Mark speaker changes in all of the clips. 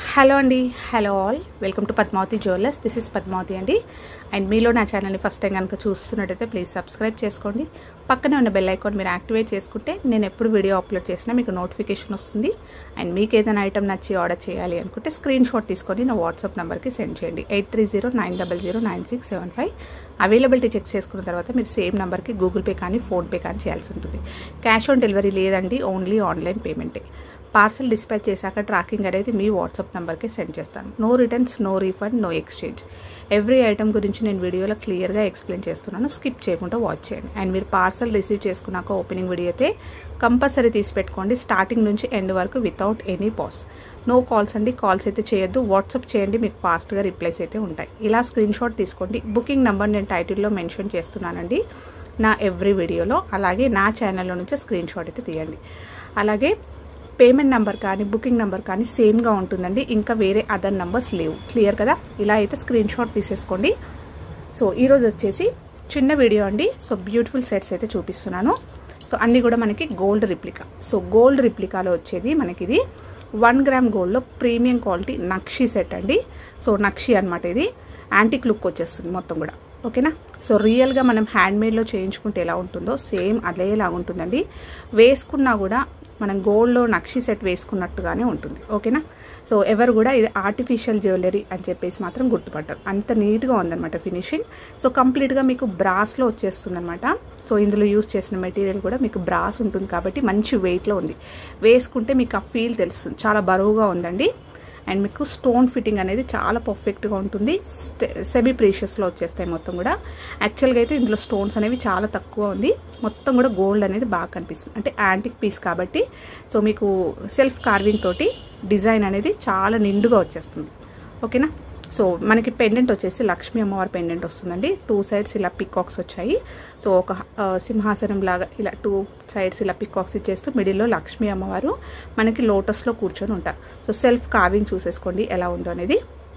Speaker 1: hello అండి hello all welcome to Padmavathi jewellers this is Padmavathi అండి and మీలో నా ఛానల్ని ఫస్ట్ టైం కనుక చూస్తున్నట్టయితే ప్లీజ్ సబ్స్క్రైబ్ చేసుకోండి పక్కనే ఉన్న బెల్ ఐకాన్ మీరు యాక్టివేట్ చేసుకుంటే నేను ఎప్పుడు వీడియో అప్లోడ్ చేసినా మీకు నోటిఫికేషన్ వస్తుంది అండ్ మీకు ఏదైనా ఐటమ్ నచ్చి ఆర్డర్ చేయాలి అనుకుంటే స్క్రీన్ షాట్ తీసుకొని నా వాట్సాప్ నెంబర్కి సెండ్ చేయండి eight three zero nine double zero nine six seven five availability check చేసుకున్న తర్వాత మీరు సేమ్ నెంబర్కి గూగుల్ పే కానీ ఫోన్పే కానీ చేయాల్సి ఉంటుంది క్యాష్ ఆన్ డెలివరీ లేదండి ఓన్లీ ఆన్లైన్ పేమెంటే పార్సల్ డిస్పాచ్ చేశాక ట్రాకింగ్ అనేది మీ వాట్సాప్ నెంబర్కి సెండ్ చేస్తాను no returns no refund no exchange every item గురించి నేను వీడియోలో క్లియర్గా ఎక్స్ప్లెయిన్ చేస్తున్నాను స్కిప్ చేయకుండా వాచ్ చేయండి అండ్ మీరు పార్సల్ రిసీవ్ చేసుకున్నాక ఓపెనింగ్ వీడియో అయితే కంపల్సరీ తీసి పెట్టుకోండి స్టార్టింగ్ నుంచి ఎండ్ వరకు without any pause no calls అండి కాల్స్ అయితే చేయొద్దు వాట్సాప్ చేయండి మీకు ఫాస్ట్గా రిప్లైస్ అయితే ఉంటాయి ఇలా స్క్రీన్ షాట్ తీసుకోండి బుకింగ్ నెంబర్ నేను టైటిల్లో మెన్షన్ చేస్తున్నానండి నా ఎవ్రీ వీడియోలో అలాగే నా ఛానల్లో నుంచి స్క్రీన్ షాట్ అయితే తీయండి అలాగే పేమెంట్ నెంబర్ కానీ బుకింగ్ నెంబర్ కానీ సేమ్గా ఉంటుందండి ఇంకా వేరే అదర్ నెంబర్స్ లేవు క్లియర్ కదా ఇలా అయితే స్క్రీన్ షాట్ తీసేసుకోండి సో ఈరోజు వచ్చేసి చిన్న వీడియో అండి సో బ్యూటిఫుల్ సెట్స్ అయితే చూపిస్తున్నాను సో అన్నీ కూడా మనకి గోల్డ్ రిప్లికా సో గోల్డ్ రిప్లికాలో వచ్చేది మనకి ఇది వన్ గ్రామ్ గోల్డ్లో ప్రీమియం క్వాలిటీ నక్షి సెట్ అండి సో నక్షి అనమాట ఇది యాంటిక్ లుక్ వచ్చేస్తుంది మొత్తం కూడా ఓకేనా సో రియల్గా మనం హ్యాండ్మేడ్లో చేయించుకుంటే ఎలా ఉంటుందో సేమ్ అదేలాగా ఉంటుందండి వేసుకున్నా కూడా మనం గోల్డ్లో నక్షి సెట్ వేసుకున్నట్టుగానే ఉంటుంది ఓకేనా సో ఎవరు కూడా ఇది ఆర్టిఫిషియల్ జ్యువెలరీ అని చెప్పేసి మాత్రం గుర్తుపట్టారు అంత నీట్గా ఉందన్నమాట ఫినిషింగ్ సో కంప్లీట్గా మీకు బ్రాస్లో వచ్చేస్తుందన్నమాట సో ఇందులో యూస్ చేసిన మెటీరియల్ కూడా మీకు బ్రాస్ ఉంటుంది కాబట్టి మంచి వెయిట్లో ఉంది వేసుకుంటే మీకు ఆ ఫీల్ తెలుస్తుంది చాలా బరువుగా ఉందండి అండ్ మీకు స్టోన్ ఫిట్టింగ్ అనేది చాలా పర్ఫెక్ట్గా ఉంటుంది సెమీ ప్రీషియస్లో వచ్చేస్తాయి మొత్తం కూడా యాక్చువల్గా అయితే ఇందులో స్టోన్స్ అనేవి చాలా తక్కువ ఉంది మొత్తం కూడా గోల్డ్ అనేది బాగా కనిపిస్తుంది అంటే యాంటిక్ పీస్ కాబట్టి సో మీకు సెల్ఫ్ కార్వింగ్ తోటి డిజైన్ అనేది చాలా నిండుగా వచ్చేస్తుంది ఓకేనా సో మనకి పెండెంట్ వచ్చేసి లక్ష్మీ అమ్మవారి పెండెంట్ వస్తుందండి టూ సైడ్స్ ఇలా పికాక్స్ వచ్చాయి సో ఒక సింహాసనం లాగా ఇలా టూ సైడ్స్ ఇలా పికాక్స్ ఇచ్చేస్తూ మిడిల్లో లక్ష్మీ అమ్మవారు మనకి లోటస్లో కూర్చొని ఉంటారు సో సెల్ఫ్ కార్వింగ్ చూసేసుకోండి ఎలా ఉందో అనేది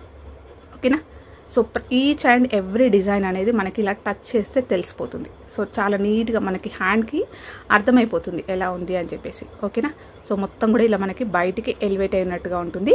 Speaker 1: ఓకేనా so each and every design అనేది మనకి ఇలా టచ్ చేస్తే తెలిసిపోతుంది సో చాలా నీట్గా మనకి హ్యాండ్కి అర్థమైపోతుంది ఎలా ఉంది అని చెప్పేసి ఓకేనా సో మొత్తం కూడా ఇలా మనకి బయటికి ఎలివేట్ అయినట్టుగా ఉంటుంది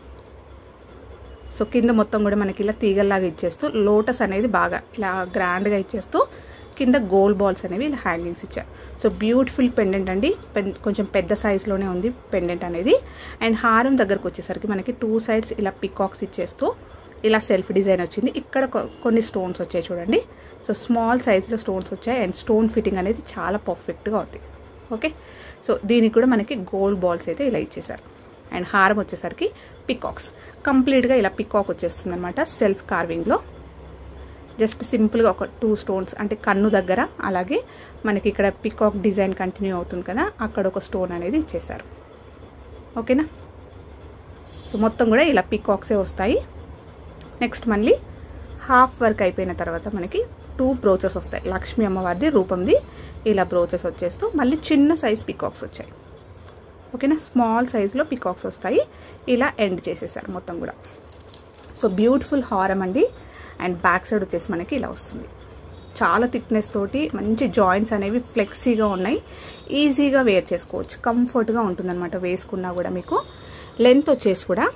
Speaker 1: సో కింద మొత్తం కూడా మనకి ఇలా తీగల్లాగా ఇచ్చేస్తూ లోటస్ అనేది బాగా ఇలా గ్రాండ్గా ఇచ్చేస్తూ కింద గోల్డ్ బాల్స్ అనేవి ఇలా హ్యాంగింగ్స్ ఇచ్చారు సో బ్యూటిఫుల్ పెండెంట్ అండి కొంచెం పెద్ద సైజులోనే ఉంది పెండెంట్ అనేది అండ్ హారం దగ్గరకు వచ్చేసరికి మనకి టూ సైడ్స్ ఇలా పికాక్స్ ఇచ్చేస్తూ ఇలా సెల్ఫ్ డిజైన్ వచ్చింది ఇక్కడ కొన్ని స్టోన్స్ వచ్చాయి చూడండి సో స్మాల్ సైజులో స్టోన్స్ వచ్చాయి అండ్ స్టోన్ ఫిట్టింగ్ అనేది చాలా పర్ఫెక్ట్గా ఉంది ఓకే సో దీనికి కూడా మనకి గోల్డ్ బాల్స్ అయితే ఇలా ఇచ్చేసారు అండ్ హారం వచ్చేసరికి పికాక్స్ కంప్లీట్గా ఇలా పికాక్ వచ్చేస్తుంది అనమాట సెల్ఫ్ కార్వింగ్లో జస్ట్ సింపుల్గా ఒక టూ స్టోన్స్ అంటే కన్ను దగ్గర అలాగే మనకి ఇక్కడ పికాక్ డిజైన్ కంటిన్యూ అవుతుంది కదా అక్కడ ఒక స్టోన్ అనేది ఇచ్చేసారు ఓకేనా సో మొత్తం కూడా ఇలా పికాక్సే వస్తాయి నెక్స్ట్ మళ్ళీ హాఫ్ వర్క్ అయిపోయిన తర్వాత మనకి టూ బ్రోచెస్ వస్తాయి లక్ష్మీ అమ్మవారిది రూపంది ఇలా బ్రోచెస్ వచ్చేస్తూ మళ్ళీ చిన్న సైజ్ పికాక్స్ వచ్చాయి ఓకేనా స్మాల్ సైజులో పికాక్స్ వస్తాయి ఇలా ఎండ్ చేసేసారు మొత్తం కూడా సో బ్యూటిఫుల్ హారం అండి అండ్ బ్యాక్ సైడ్ వచ్చేసి మనకి ఇలా వస్తుంది చాలా థిక్నెస్ తోటి మంచి జాయింట్స్ అనేవి ఫ్లెక్సీగా ఉన్నాయి ఈజీగా వేర్ చేసుకోవచ్చు కంఫర్ట్గా ఉంటుందన్నమాట వేసుకున్నా కూడా మీకు లెంత్ వచ్చేసి కూడా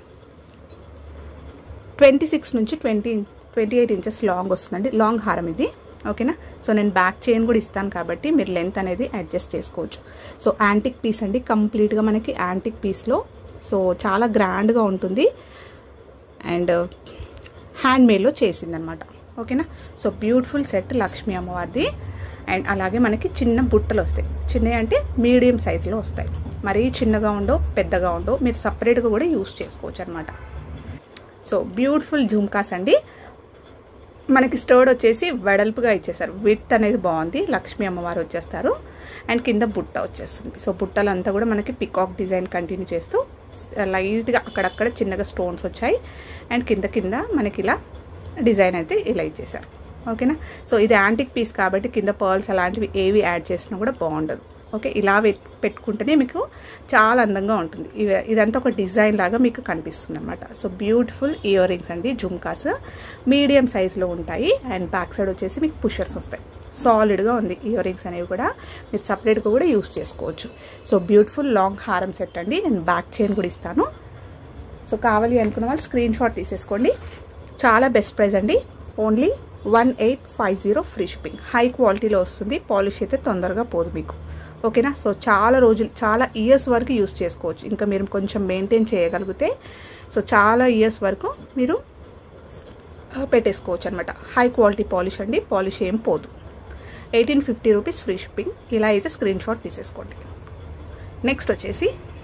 Speaker 1: ట్వంటీ సిక్స్ నుంచి twenty twenty eight inches long వస్తుందండి లాంగ్ హారం ఇది ఓకేనా సో నేను బ్యాక్ చైన్ కూడా ఇస్తాను కాబట్టి మీరు లెంత్ అనేది అడ్జస్ట్ చేసుకోవచ్చు సో యాంటిక్ పీస్ అండి కంప్లీట్గా మనకి యాంటిక్ పీస్లో సో చాలా గ్రాండ్గా ఉంటుంది అండ్ హ్యాండ్మేడ్లో చేసిందనమాట ఓకేనా సో బ్యూటిఫుల్ సెట్ లక్ష్మీ అమ్మవారిది అండ్ అలాగే మనకి చిన్న బుట్టలు వస్తాయి చిన్నవి అంటే మీడియం సైజులో వస్తాయి మరీ చిన్నగా ఉండో పెద్దగా ఉండో మీరు సపరేట్గా కూడా యూస్ చేసుకోవచ్చు అనమాట సో బ్యూటిఫుల్ జుమ్కాస్ అండి మనకి స్టర్డ్ వచ్చేసి వెడల్పుగా ఇచ్చేసారు విత్ అనేది బాగుంది లక్ష్మీ అమ్మవారు వచ్చేస్తారు అండ్ కింద బుట్ట వచ్చేస్తుంది సో బుట్టలంతా కూడా మనకి పికాక్ డిజైన్ కంటిన్యూ చేస్తూ లైట్గా అక్కడక్కడ చిన్నగా స్టోన్స్ వచ్చాయి అండ్ కింద కింద మనకి ఇలా డిజైన్ అయితే ఇలా ఇచ్చేసారు ఓకేనా సో ఇది యాంటిక్ పీస్ కాబట్టి కింద పర్ల్స్ అలాంటివి ఏవి యాడ్ చేసినా కూడా బాగుండదు ఓకే ఇలా పెట్టుకుంటేనే మీకు చాలా అందంగా ఉంటుంది ఇదంతా ఒక డిజైన్ లాగా మీకు కనిపిస్తుంది అనమాట సో బ్యూటిఫుల్ ఇయర్ రింగ్స్ అండి జుమ్కాస్ మీడియం సైజులో ఉంటాయి అండ్ బ్యాక్ సైడ్ వచ్చేసి మీకు పుషర్స్ వస్తాయి సాలిడ్గా ఉంది ఇయర్ రింగ్స్ అనేవి కూడా మీరు సపరేట్గా కూడా యూస్ చేసుకోవచ్చు సో బ్యూటిఫుల్ లాంగ్ హారం సెట్ అండి నేను బ్యాక్ చైన్ కూడా ఇస్తాను సో కావాలి అనుకున్న వాళ్ళు స్క్రీన్ షాట్ తీసేసుకోండి చాలా బెస్ట్ ప్రైస్ అండి only one eight five zero free shipping high క్వాలిటీలో వస్తుంది పాలిష్ అయితే తొందరగా పోదు మీకు ఓకేనా సో చాలా రోజులు చాలా ఇయర్స్ వరకు యూస్ చేసుకోవచ్చు ఇంకా మీరు కొంచెం మెయింటైన్ చేయగలిగితే సో చాలా ఇయర్స్ వరకు మీరు పెట్టేసుకోవచ్చు అనమాట హై క్వాలిటీ పాలిష్ అండి పాలిష్ ఏం పోదు eighteen fifty rupees free shipping ఇలా అయితే స్క్రీన్ షాట్ తీసేసుకోండి నెక్స్ట్ వచ్చేసి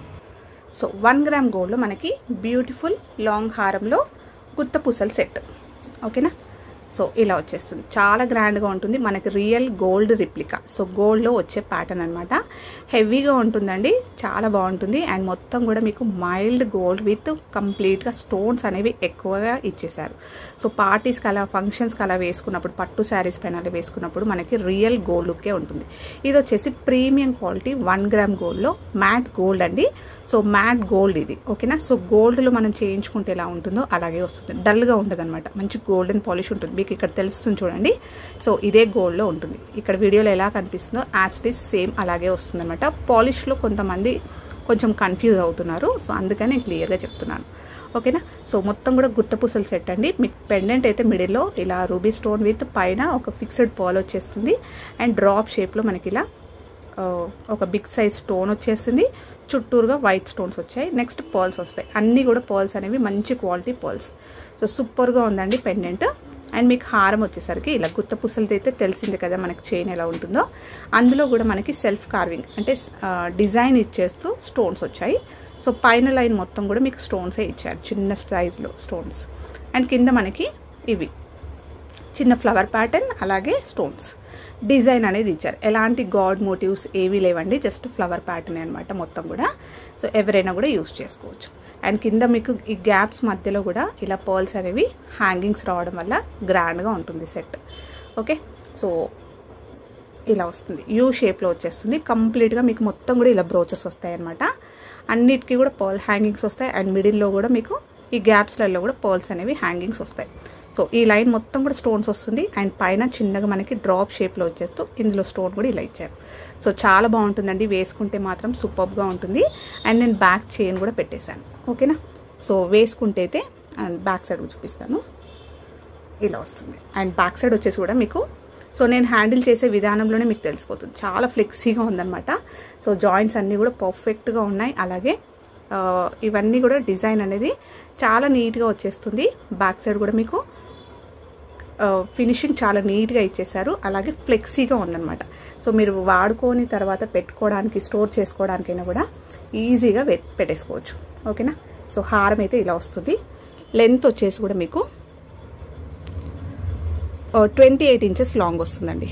Speaker 1: సో వన్ గ్రామ్ గోల్డ్లో మనకి బ్యూటిఫుల్ లాంగ్ హారంలో గుత్త పూసల సెట్ ఓకేనా సో ఇలా వచ్చేస్తుంది చాలా గ్రాండ్గా ఉంటుంది మనకి రియల్ గోల్డ్ రిప్లికా సో గోల్డ్లో వచ్చే ప్యాటర్న్ అనమాట హెవీగా ఉంటుందండి చాలా బాగుంటుంది అండ్ మొత్తం కూడా మీకు మైల్డ్ గోల్డ్ విత్ కంప్లీట్గా స్టోన్స్ అనేవి ఎక్కువగా ఇచ్చేసారు సో పార్టీస్కి అలా ఫంక్షన్స్కి అలా వేసుకున్నప్పుడు పట్టు శారీస్ పైన అలా వేసుకున్నప్పుడు మనకి రియల్ గోల్డ్ లుక్కే ఉంటుంది ఇది వచ్చేసి ప్రీమియం క్వాలిటీ వన్ గ్రామ్ గోల్డ్లో మ్యాట్ గోల్డ్ అండి సో మ్యాట్ గోల్డ్ ఇది ఓకేనా సో గోల్డ్లో మనం చేయించుకుంటే ఎలా ఉంటుందో అలాగే వస్తుంది డల్గా ఉండదు అనమాట మంచి గోల్డెన్ పాలిష్ ఉంటుంది మీకు ఇక్కడ తెలుస్తుంది చూడండి సో ఇదే గోల్డ్లో ఉంటుంది ఇక్కడ వీడియోలో ఎలా కనిపిస్తుందో యాస్టిస్ సేమ్ అలాగే వస్తుంది అనమాట పాలిష్లో కొంతమంది కొంచెం కన్ఫ్యూజ్ అవుతున్నారు సో అందుకని నేను క్లియర్గా చెప్తున్నాను ఓకేనా సో మొత్తం కూడా గుత్తపూసల సెట్ అండి మీకు పెండెంట్ అయితే మిడిల్లో ఇలా రూబీ స్టోన్ విత్ పైన ఒక ఫిక్స్డ్ పాల్ వచ్చేస్తుంది అండ్ డ్రాప్ షేప్లో మనకి ఇలా ఒక బిగ్ సైజ్ స్టోన్ వచ్చేసింది చుట్టూరుగా వైట్ స్టోన్స్ వచ్చాయి నెక్స్ట్ పర్ల్స్ వస్తాయి అన్నీ కూడా పర్ల్స్ అనేవి మంచి క్వాలిటీ పర్ల్స్ సో సూపర్గా ఉందండి పెండెంట్ అండ్ మీకు హారం వచ్చేసరికి ఇలా గుత్త పుసలది అయితే తెలిసింది కదా మనకి చైన్ ఎలా ఉంటుందో అందులో కూడా మనకి సెల్ఫ్ కార్వింగ్ అంటే డిజైన్ ఇచ్చేస్తూ స్టోన్స్ వచ్చాయి సో పైన లైన్ మొత్తం కూడా మీకు స్టోన్సే ఇచ్చారు చిన్న సైజులో స్టోన్స్ అండ్ కింద మనకి ఇవి చిన్న ఫ్లవర్ ప్యాటర్న్ అలాగే స్టోన్స్ డిజైన్ అనేది ఇచ్చారు ఎలాంటి గాడ్ మోటివ్స్ ఏవీ లేవండి జస్ట్ ఫ్లవర్ ప్యాటర్న్ అనమాట మొత్తం కూడా సో ఎవరైనా కూడా యూస్ చేసుకోవచ్చు అండ్ కింద మీకు ఈ గ్యాప్స్ మధ్యలో కూడా ఇలా పర్ల్స్ అనేవి హ్యాంగింగ్స్ రావడం వల్ల గ్రాండ్గా ఉంటుంది సెట్ ఓకే సో ఇలా వస్తుంది యూ షేప్లో వచ్చేస్తుంది కంప్లీట్గా మీకు మొత్తం కూడా ఇలా బ్రోచెస్ వస్తాయి అనమాట అన్నిటికీ కూడా పర్ల్ హ్యాంగింగ్స్ వస్తాయి అండ్ మిడిల్లో కూడా మీకు ఈ గ్యాప్స్లలో కూడా పర్ల్స్ అనేవి హ్యాంగింగ్స్ వస్తాయి సో ఈ లైన్ మొత్తం కూడా స్టోన్స్ వస్తుంది అండ్ పైన చిన్నగా మనకి డ్రాప్ షేప్లో వచ్చేస్తూ ఇందులో స్టోన్ కూడా ఇలా ఇచ్చారు సో చాలా బాగుంటుందండి వేసుకుంటే మాత్రం సూపర్గా ఉంటుంది అండ్ నేను బ్యాక్ చైన్ కూడా పెట్టేశాను ఓకేనా సో వేసుకుంటే అయితే బ్యాక్ సైడ్ చూపిస్తాను ఇలా వస్తుంది అండ్ బ్యాక్ సైడ్ వచ్చేసి కూడా మీకు సో నేను హ్యాండిల్ చేసే విధానంలోనే మీకు తెలిసిపోతుంది చాలా ఫ్లెక్సీగా ఉందన్నమాట సో జాయింట్స్ అన్నీ కూడా పర్ఫెక్ట్గా ఉన్నాయి అలాగే ఇవన్నీ కూడా డిజైన్ అనేది చాలా నీట్గా వచ్చేస్తుంది బ్యాక్ సైడ్ కూడా మీకు ఫినిషింగ్ చాలా నీట్గా ఇచ్చేసారు అలాగే ఫ్లెక్సీగా ఉందన్నమాట సో మీరు వాడుకొని తర్వాత పెట్టుకోవడానికి స్టోర్ చేసుకోవడానికైనా కూడా ఈజీగా పెట్టేసుకోవచ్చు ఓకేనా సో హారం అయితే ఇలా వస్తుంది లెంత్ వచ్చేసి కూడా మీకు ట్వంటీ ఎయిట్ ఇంచెస్ లాంగ్ వస్తుందండి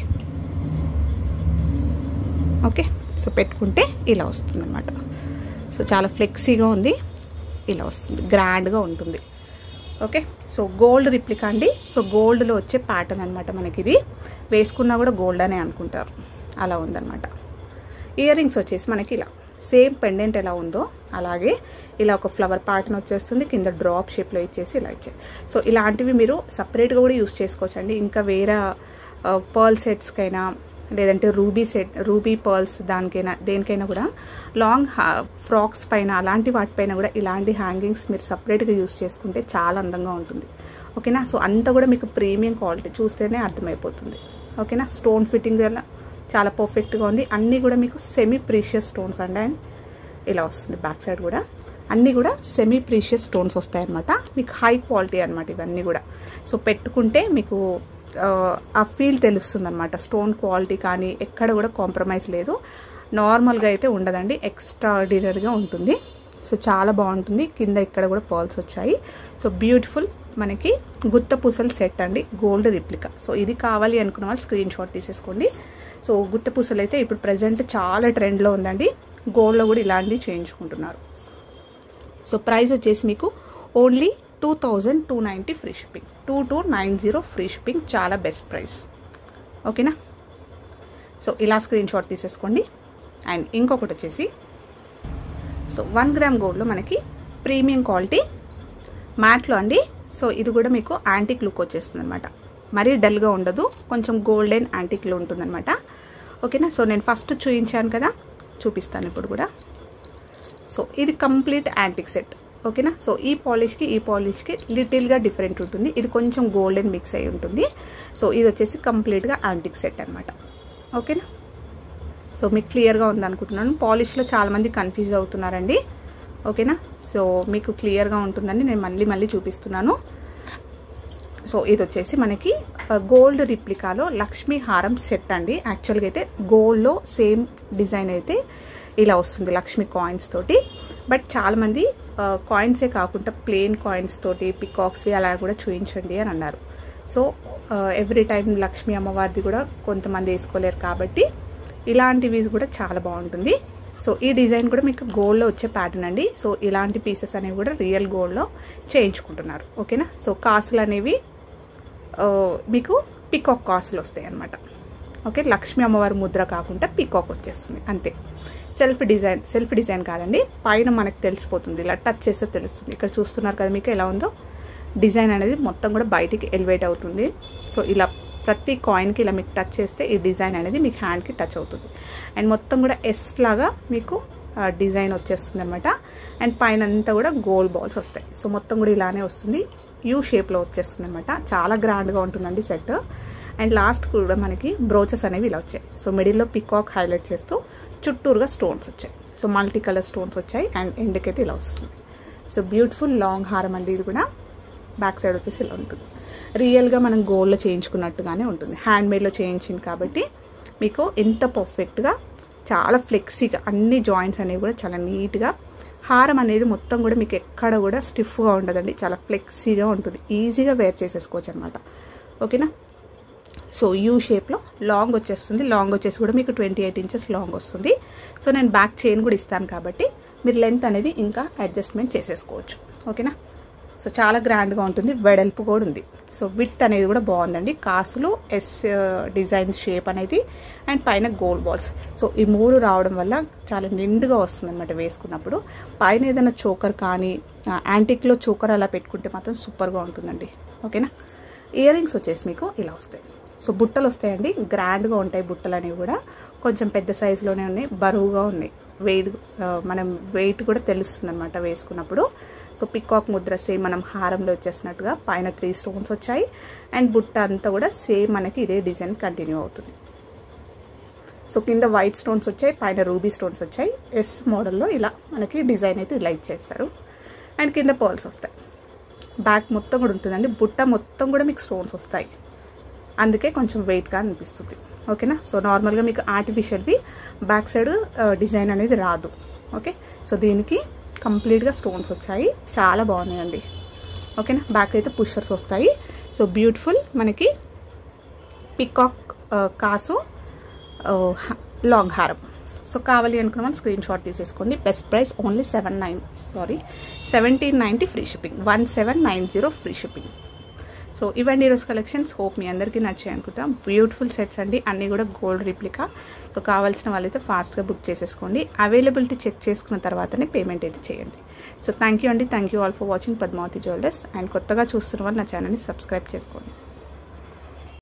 Speaker 1: ఓకే సో పెట్టుకుంటే ఇలా వస్తుంది అనమాట సో చాలా ఫ్లెక్సీగా ఉంది ఇలా వస్తుంది గ్రాండ్గా ఉంటుంది ఓకే సో గోల్డ్ రిప్లికా అండి సో గోల్డ్లో వచ్చే ప్యాటర్న్ అనమాట మనకి ఇది వేసుకున్నా కూడా గోల్డ్ అనే అనుకుంటారు అలా ఉందన్నమాట ఇయర్ రింగ్స్ వచ్చేసి మనకి ఇలా సేమ్ పెండెంట్ ఎలా ఉందో అలాగే ఇలా ఒక ఫ్లవర్ ప్యాటర్న్ వచ్చేస్తుంది కింద డ్రాప్ షేప్లో ఇచ్చేసి ఇలా ఇచ్చారు సో ఇలాంటివి మీరు సపరేట్గా కూడా యూస్ చేసుకోవచ్చు అండి ఇంకా వేరే పర్ల్ సెట్స్కైనా లేదంటే రూబీ సెట్ రూబీ పర్ల్స్ దానికైనా దేనికైనా కూడా లాంగ్ ఫ్రాక్స్ పైన అలాంటి వాటిపైన కూడా ఇలాంటి హ్యాంగింగ్స్ మీరు సపరేట్గా యూస్ చేసుకుంటే చాలా అందంగా ఉంటుంది ఓకేనా సో అంతా కూడా మీకు ప్రీమియం క్వాలిటీ చూస్తేనే అర్థమైపోతుంది ఓకేనా స్టోన్ ఫిట్టింగ్ వల్ల చాలా పర్ఫెక్ట్గా ఉంది అన్నీ కూడా మీకు సెమీ ప్రీషియస్ స్టోన్స్ అండి అండ్ ఇలా వస్తుంది బ్యాక్ సైడ్ కూడా అన్నీ కూడా సెమీ ప్రీషియస్ స్టోన్స్ వస్తాయి అనమాట మీకు హై క్వాలిటీ అనమాట ఇవన్నీ కూడా సో పెట్టుకుంటే మీకు ఆ ఫీల్ తెలుస్తుంది అనమాట స్టోన్ క్వాలిటీ కానీ ఎక్కడ కూడా కాంప్రమైజ్ లేదు నార్మల్గా అయితే ఉండదండి ఎక్స్ట్రా ఆర్డినరీగా ఉంటుంది సో చాలా బాగుంటుంది కింద ఇక్కడ కూడా పర్ల్స్ వచ్చాయి సో బ్యూటిఫుల్ మనకి గుత్త పూసల సెట్ అండి గోల్డ్ రిప్లికా సో ఇది కావాలి అనుకున్న వాళ్ళు స్క్రీన్ షాట్ తీసేసుకోండి సో గుత్త పూసలు అయితే ఇప్పుడు ప్రజెంట్ చాలా ట్రెండ్లో ఉందండి గోల్డ్లో కూడా ఇలాంటివి చేయించుకుంటున్నారు సో ప్రైస్ వచ్చేసి మీకు only two thousand two ninety free shipping two two nine zero free shipping చాలా బెస్ట్ ప్రైస్ ఓకేనా సో ఇలా స్క్రీన్ షాట్ తీసేసుకోండి అండ్ ఇంకొకటి వచ్చేసి సో వన్ గ్రామ్ గోల్డ్లో మనకి ప్రీమియం క్వాలిటీ మ్యాట్లో అండి సో ఇది కూడా మీకు యాంటిక్ లుక్ వచ్చేస్తుంది అనమాట మరీ డల్గా ఉండదు కొంచెం గోల్డెన్ యాంటిక్లో ఉంటుందన్నమాట ఓకేనా సో నేను ఫస్ట్ చూపించాను కదా చూపిస్తాను ఇప్పుడు కూడా సో ఇది కంప్లీట్ యాంటిక్ సెట్ ఓకేనా సో ఈ పాలిష్కి ఈ పాలిష్కి లిటిల్గా డిఫరెంట్ ఉంటుంది ఇది కొంచెం గోల్డెన్ మిక్స్ అయి ఉంటుంది సో ఇది వచ్చేసి కంప్లీట్గా యాంటిక్ సెట్ అనమాట ఓకేనా సో మీకు క్లియర్గా ఉందనుకుంటున్నాను పాలిష్లో చాలామంది కన్ఫ్యూజ్ అవుతున్నారండి ఓకేనా సో మీకు క్లియర్గా ఉంటుందని నేను మళ్ళీ మళ్ళీ చూపిస్తున్నాను సో ఇది వచ్చేసి మనకి గోల్డ్ రిప్లికాలో లక్ష్మీ హారం సెట్ అండి యాక్చువల్గా అయితే గోల్డ్లో సేమ్ డిజైన్ అయితే ఇలా వస్తుంది లక్ష్మీ కాయిన్స్ తోటి బట్ చాలామంది కాయిన్సే కాకుండా ప్లెయిన్ కాయిన్స్ తోటి పికాక్స్వి అలా కూడా చూపించండి అని అన్నారు సో ఎవ్రీ టైం లక్ష్మీ అమ్మవారిది కూడా కొంతమంది వేసుకోలేరు కాబట్టి ఇలాంటివి కూడా చాలా బాగుంటుంది సో ఈ డిజైన్ కూడా మీకు గోల్డ్లో వచ్చే ప్యాటర్న్ అండి సో ఇలాంటి పీసెస్ అనేవి కూడా రియల్ గోల్డ్లో చేయించుకుంటున్నారు ఓకేనా సో కాసులు అనేవి మీకు పికాక్ కాసులు వస్తాయి అనమాట ఓకే లక్ష్మీ అమ్మవారి ముద్ర కాకుండా పికాక్ వచ్చేస్తుంది అంతే సెల్ఫ్ డిజైన్ సెల్ఫ్ డిజైన్ కాదండి పైన మనకు తెలిసిపోతుంది ఇలా టచ్ చేస్తే తెలుస్తుంది ఇక్కడ చూస్తున్నారు కదా మీకు ఎలా ఉందో డిజైన్ అనేది మొత్తం కూడా బయటికి ఎలివేట్ అవుతుంది సో ఇలా ప్రతి కాయిన్కి ఇలా మీకు టచ్ చేస్తే ఈ డిజైన్ అనేది మీకు హ్యాండ్కి టచ్ అవుతుంది అండ్ మొత్తం కూడా ఎస్ లాగా మీకు డిజైన్ వచ్చేస్తుంది అనమాట అండ్ పైన అంతా కూడా గోల్డ్ బాల్స్ వస్తాయి సో మొత్తం కూడా ఇలానే వస్తుంది యూ షేప్లో వచ్చేస్తుంది అనమాట చాలా గ్రాండ్గా ఉంటుందండి సెట్ అండ్ లాస్ట్ కూడా మనకి బ్రోచెస్ అనేవి ఇలా వచ్చాయి సో మిడిల్లో పికాక్ హైలైట్ చేస్తూ చుట్టూరుగా స్టోన్స్ వచ్చాయి సో మల్టీ కలర్ స్టోన్స్ వచ్చాయి అండ్ ఎండ్కైతే ఇలా వస్తుంది సో బ్యూటిఫుల్ లాంగ్ హారం అండి ఇది కూడా బ్యాక్ సైడ్ వచ్చేసి ఇలా ఉంటుంది రియల్గా మనం గోల్డ్లో చేయించుకున్నట్టుగానే ఉంటుంది హ్యాండ్మేడ్లో చేయించింది కాబట్టి మీకు ఎంత పర్ఫెక్ట్గా చాలా ఫ్లెక్సీగా అన్ని జాయింట్స్ అనేవి కూడా చాలా నీట్గా హారం అనేది మొత్తం కూడా మీకు ఎక్కడ కూడా స్టిఫ్గా ఉండదండి చాలా ఫ్లెక్సీగా ఉంటుంది ఈజీగా వేర్ చేసేసుకోవచ్చు అనమాట ఓకేనా సో యూ షేప్లో లాంగ్ వచ్చేస్తుంది లాంగ్ వచ్చేసి కూడా మీకు ట్వంటీ ఎయిట్ ఇంచెస్ లాంగ్ వస్తుంది సో నేను బ్యాక్ చైన్ కూడా ఇస్తాను కాబట్టి మీరు లెంత్ అనేది ఇంకా అడ్జస్ట్మెంట్ చేసేసుకోవచ్చు ఓకేనా సో చాలా గ్రాండ్గా ఉంటుంది వెడల్పు కూడా ఉంది సో విత్ అనేది కూడా బాగుందండి కాసులు ఎస్ డిజైన్ షేప్ అనేది అండ్ పైన గోల్డ్ బాల్స్ సో ఈ మూడు రావడం వల్ల చాలా నిండుగా వస్తుంది అనమాట వేసుకున్నప్పుడు పైన ఏదైనా చోకర్ కానీ యాంటిక్లో చోకర్ అలా పెట్టుకుంటే మాత్రం సూపర్గా ఉంటుందండి ఓకేనా ఇయర్ రింగ్స్ వచ్చేసి మీకు ఇలా వస్తాయి సో బుట్టలు వస్తాయండి గ్రాండ్గా ఉంటాయి బుట్టలు అనేవి కూడా కొంచెం పెద్ద సైజులోనే ఉన్నాయి బరువుగా ఉన్నాయి వెయిట్ మనం వెయిట్ కూడా తెలుస్తుంది అనమాట వేసుకున్నప్పుడు సో పికాక్ ముద్ర సేమ్ మనం హారంలో వచ్చేసినట్టుగా పైన త్రీ స్టోన్స్ వచ్చాయి అండ్ బుట్ట అంతా కూడా సేమ్ మనకి ఇదే డిజైన్ కంటిన్యూ అవుతుంది సో కింద వైట్ స్టోన్స్ వచ్చాయి పైన రూబీ స్టోన్స్ వచ్చాయి ఎస్ మోడల్లో ఇలా మనకి డిజైన్ అయితే ఇలా ఇచ్చేస్తారు అండ్ కింద పర్ల్స్ వస్తాయి బ్యాక్ మొత్తం కూడా ఉంటుందండి బుట్ట మొత్తం కూడా మీకు స్టోన్స్ వస్తాయి అందుకే కొంచెం వెయిట్గా అనిపిస్తుంది ఓకేనా సో నార్మల్గా మీకు ఆర్టిఫిషియల్వి బ్యాక్ సైడ్ డిజైన్ అనేది రాదు ఓకే సో దీనికి కంప్లీట్గా స్టోన్స్ వచ్చాయి చాలా బాగున్నాయండి ఓకేనా బ్యాక్ అయితే పుషర్స్ వస్తాయి సో బ్యూటిఫుల్ మనకి పికాక్ కాసు లాంగ్ హారం సో కావాలి అనుకున్న వాళ్ళు స్క్రీన్ షాట్ తీసేసుకోండి best price only seven nine sorry seventeen ninety free shipping one seven nine zero free shipping so ఇవన్నీ ఈరోజు కలెక్షన్స్ హోప్ మీ అందరికీ నచ్చాయి అనుకుంటా బ్యూటిఫుల్ సెట్స్ అండి అన్నీ కూడా గోల్డ్ రిప్లికా సో కావాల్సిన వాళ్ళైతే ఫాస్ట్గా బుక్ చేసేసుకోండి అవైలబిలిటీ చెక్ చేసుకున్న తర్వాతనే పేమెంట్ అయితే చేయండి సో థ్యాంక్ యూ అండి thank you all for watching Padmavathi jewellers and కొత్తగా చూస్తున్న వాళ్ళు నా ఛానల్ని సబ్స్క్రైబ్ చేసుకోండి